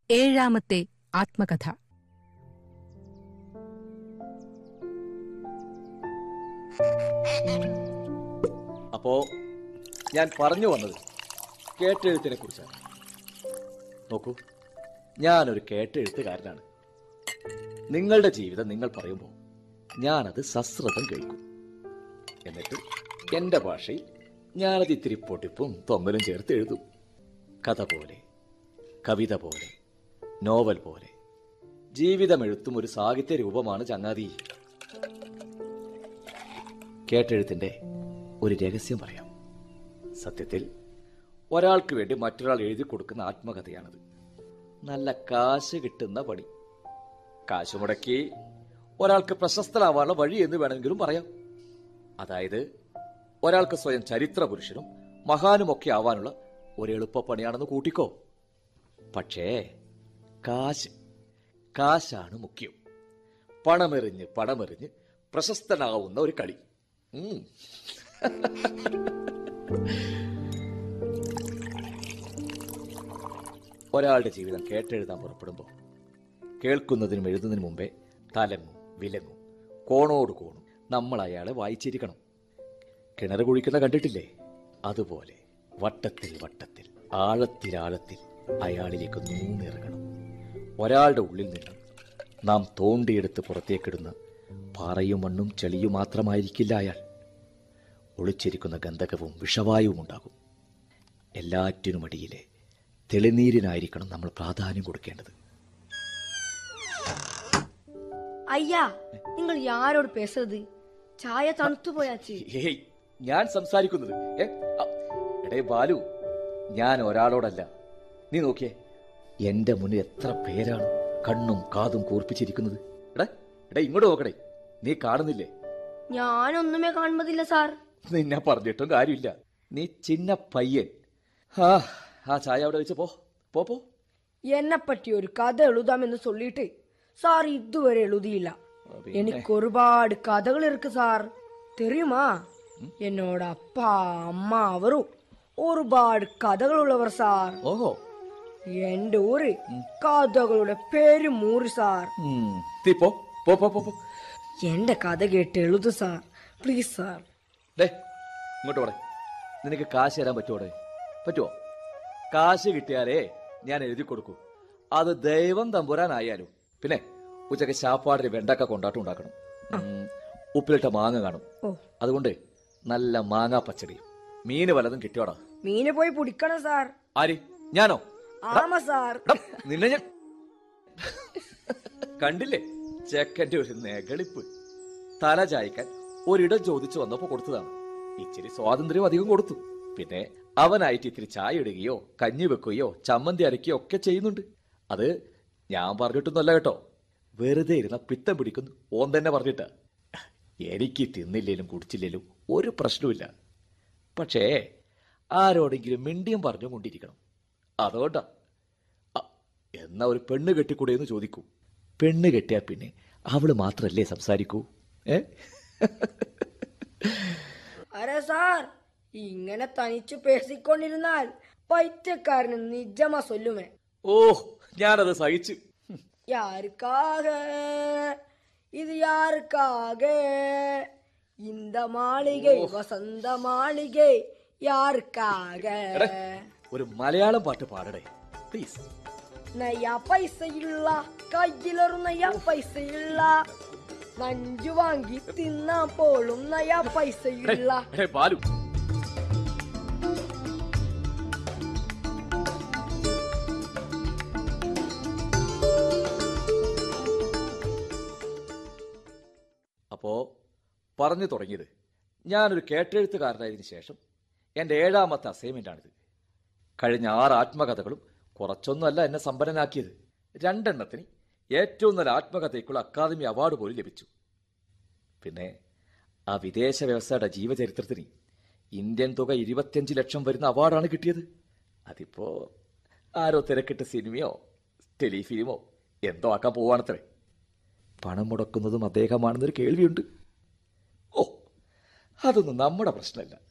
ഏഴാമത്തെ ആത്മകഥ അപ്പോ ഞാൻ പറഞ്ഞു വന്നത് കേട്ടെഴുത്തിനെ കുറിച്ചാണ് നോക്കൂ ഞാനൊരു കേട്ടെഴുത്തുകാരനാണ് നിങ്ങളുടെ ജീവിതം നിങ്ങൾ പറയുമ്പോൾ ഞാനത് സശ്രദ്ധം കേൾക്കും എന്നിട്ട് എന്റെ ഭാഷയിൽ ഞാനത് ഇത്തിരി പൊട്ടിപ്പും തൊങ്ങലും ചേർത്ത് എഴുതും കഥ പോലെ കവിത പോലെ നോവൽ പോലെ ജീവിതം എഴുത്തും ഒരു സാഹിത്യ രൂപമാണ് ചങ്ങാതി കേട്ടെഴുത്തിന്റെ ഒരു രഹസ്യം പറയാം സത്യത്തിൽ ഒരാൾക്ക് വേണ്ടി മറ്റൊരാൾ എഴുതി കൊടുക്കുന്ന ആത്മകഥയാണത് നല്ല കാശ് കിട്ടുന്ന പണി കാശ് മുടക്കി ഒരാൾക്ക് പ്രശസ്തനാവാനുള്ള വഴി എന്ന് വേണമെങ്കിലും പറയാം അതായത് ഒരാൾക്ക് സ്വയം ചരിത്ര പുരുഷനും മഹാനുമൊക്കെ ആവാനുള്ള ഒരു എളുപ്പപ്പണിയാണെന്ന് കൂട്ടിക്കോ പക്ഷേ കാശ് കാശാണ് മുഖ്യം പണമെറിഞ്ഞ് പണമെറിഞ്ഞ് പ്രശസ്തനാവുന്ന ഒരു കളി ഉം. ഒരാളുടെ ജീവിതം കേട്ടെഴുതാൻ പുറപ്പെടുമ്പോൾ കേൾക്കുന്നതിനും എഴുതുന്നതിനും മുമ്പേ തലങ്ങും വിലങ്ങും കോണോട് കോണും നമ്മൾ അയാളെ വായിച്ചിരിക്കണം കിണർ കുഴിക്കുന്ന കണ്ടിട്ടില്ലേ അതുപോലെ വട്ടത്തിൽ വട്ടത്തിൽ ആഴത്തിൽ ആഴത്തിൽ അയാളിലേക്ക് നൂന്നിറങ്ങണം ഒരാളുടെ ഉള്ളിൽ നിന്ന് നാം തോണ്ടിയെടുത്ത് പുറത്തേക്കിടുന്ന പാറയും മണ്ണും ചെളിയും മാത്രമായിരിക്കില്ല അയാൾ ഒളിച്ചിരിക്കുന്ന ഗന്ധകവും വിഷവായുവും ഉണ്ടാകും എല്ലാറ്റിനുമടിയിലെ തെളിനീരിനായിരിക്കണം നമ്മൾ പ്രാധാന്യം കൊടുക്കേണ്ടത് ஐயா நீங்கள் யாரோடு பேசுறது சாய தണുത്തു പോയാச்சு ഏയ് ഞാൻ സംസാരിക്കുന്നത് ഏ, അ, എടേ ബാലു ഞാൻ ഒരാളോടല്ല നീ നോക്കിയേ എന്റെ മുന്നിൽ എത്ര പേരാണ് കണ്ണും കാതും കൂർപ്പിച്ചിരിക്കുന്നത് എടാ എടാ ഇങ്ങോട്ട് നോക്കടേ നീ കാണുന്നില്ലേ ഞാനൊന്നുമേ കാണുന്നതില്ല സാർ നിന്നെ പറഞ്ഞിട്ടും കാര്യമില്ല നീ ചിന്ന പയ്യൻ ആ ആ ചായ അവിടെ വെച്ച് പോ പോ പോ എന്നെ പറ്റി ഒരു കഥ എഴുതാമെന്ന് சொல்லிட்டு സാർ ഇതുവരെ എഴുതിയില്ല പിന്നെ? എനിക്ക് ഒരുപാട് കഥകൾ ഇருக்கு സാർ தெரியுமா என்னோட அப்பா அம்மா அவரும் ഒരുപാട് കഥകളുള്ളവർ സാർ ഓഹോ എന്റെ ഊര് കഥകളുടെ പേരും മൂറി സാർ ഉം, തീ പോ പോ പോ പോ പോ എന്റെ കഥ കേട്ട് എഴുതു സാർ പ്ലീസ് സാർ ഡേ ഇങ്ങോട്ട് പോടെ നിനക്ക് കാശ് തരാൻ പറ്റുമോടെ പറ്റുമോ കാശ് കിട്ടിയാലേ ഞാൻ എഴുതി കൊടുക്കൂ അത് ദൈവം തമ്പുരാനായാലും പിന്നെ ഉച്ചക്ക് ശാപ്പാടിന് വെണ്ടക്ക കൊണ്ടാട്ടം ഉണ്ടാക്കണം ഉം, ഉപ്പിലിട്ട മാങ്ങ കാണും ഓ അതുകൊണ്ട് നല്ല മാങ്ങാ പച്ചടി മീന് വല്ലതും കിട്ടിയോടാ മീനെ പോയി പിടിക്കണം സാർ ആര് ഞാനോ ആമ സാർ എടാ, നിന്നെ ഞാൻ കണ്ടില്ലേ ചെക്കന്റെ ഒരു നെകളിപ്പ് തല ചായ്ക്കാൻ ഒരിടം ചോദിച്ചു വന്നപ്പോ കൊടുത്തതാണ് ഇച്ചിരി സ്വാതന്ത്ര്യം അധികം കൊടുത്തു പിന്നെ അവനായിട്ട് ഇത്തിരി ചായ ഇടുകയോ കഞ്ഞി വെക്കുകയോ ചമ്മന്തി അരക്കുകയോ ഒക്കെ ചെയ്യുന്നുണ്ട് അത് ഞാൻ പറഞ്ഞിട്ടൊന്നുമല്ല കേട്ടോ വെറുതെ ഇരുന്ന പിത്തം പിടിക്കുന്നു ഓൻ തന്നെ പറഞ്ഞിട്ടാ എനിക്ക് തിന്നില്ലേലും കുടിച്ചില്ലേലും ഒരു പ്രശ്നവുമില്ല പക്ഷേ ആരോടെങ്കിലും മിണ്ടിയും പറഞ്ഞു കൊണ്ടിരിക്കണം അതുകൊണ്ടാ അ, എന്നാ ഒരു പെണ്ണ് കെട്ടിക്കൂടെ എന്ന് ചോദിക്കൂ പെണ്ണ് കെട്ടിയാ പിന്നെ അവള് മാത്രല്ലേ സംസാരിക്കൂ ഏ അരെ സാർ ഇങ്ങനെ തനിച്ചു പേസിക്കൊണ്ടിരുന്നാൽ പൈറ്റക്കാരന് നിജമാ സൊല്ലുമേ ഓ ഞാനത് സഹിച്ചു யாருக்காக இது யாருக்காக இந்த மாளிகை வசந்த மாளிகை யாருக்காக ഒരു മലയാളം പാട്ട് പാടടേ പ്ലീസ് നയ്യാ പൈസ ഇല്ല കയ്യിലൊരു നയ്യാ പൈസ ഇല്ല നഞ്ചു വാങ്ങി തിന്നാൻ പോലും നയ്യാ പൈസ ഇല്ല ബാലു അപ്പോ പറഞ്ഞു തുടങ്ങിയത് ഞാനൊരു കേട്ടെഴുത്തുകാരനായതിനു ശേഷം എന്റെ ഏഴാമത്തെ അസൈൻമെന്റാണിത് കഴിഞ്ഞ ആറ് ആത്മകഥകളും കുറച്ചൊന്നുമല്ല എന്നെ സമ്പന്നനാക്കിയത് രണ്ടെണ്ണത്തിന് ഏറ്റവും നല്ല ആത്മകഥയ്ക്കുള്ള അക്കാദമി അവാർഡ് പോലും ലഭിച്ചു പിന്നെ ആ വിദേശ വ്യവസായയുടെ ജീവചരിത്രത്തിന് ഇന്ത്യൻ തുക ഇരുപത്തിയഞ്ച് ലക്ഷം വരുന്ന അവാർഡാണ് കിട്ടിയത് അതിപ്പോ ആരോ തിരക്കിട്ട് സിനിമയോ ടെലിഫിലിമോ എന്തോ ആക്കാൻ പോവാണത്രേ പണം മുടക്കുന്നതും അദ്ദേഹമാണെന്നൊരു കേൾവിയുണ്ട് ഓ അതൊന്നും നമ്മുടെ പ്രശ്നമല്ല